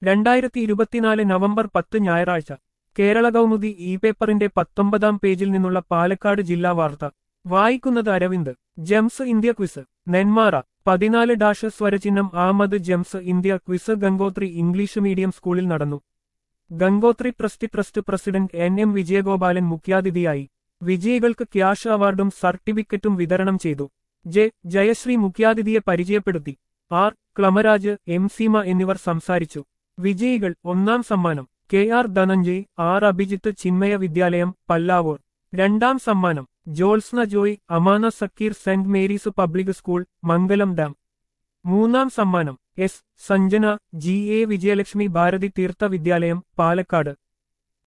രണ്ടായിരത്തി ഇരുപത്തിനാല് നവംബർ പത്ത് ഞായറാഴ്ച കേരള കൗമുദി ഇ പേപ്പറിന്റെ പത്തൊമ്പതാം പേജിൽ നിന്നുള്ള പാലക്കാട് ജില്ലാ വാർത്ത വായിക്കുന്നത് Aravind Gems India quiz Nenmara പതിനാല് ഡാഷ് സ്വരചിഹ്നം ആമത് Gems India quiz Gangotri English medium സ്കൂളിൽ നടന്നു Gangotri trust trust president N M Vijayagopalan മുഖ്യാതിഥിയായി വിജയികൾക്ക് ക്യാഷ് അവാർഡും സർട്ടിഫിക്കറ്റും വിതരണം ചെയ്തു ജെ ജയശ്രീ മുഖ്യാതിഥിയെ പരിചയപ്പെടുത്തി ആർ ക്ലമരാജ് എം സീമ എന്നിവർ സംസാരിച്ചു വിജയികൾ ഒന്നാം സമ്മാനം K R Dhananjay R Abhijith Chinmaya Vidyalayam Pallavur രണ്ടാം സമ്മാനം Jolsna Joy Amana Sakkeer saint Mary's public school Mangalam dam മൂന്നാം സമ്മാനം S Sanjana G A Vijayalakshmi Bharathi Theertha Vidyalayam Palakkad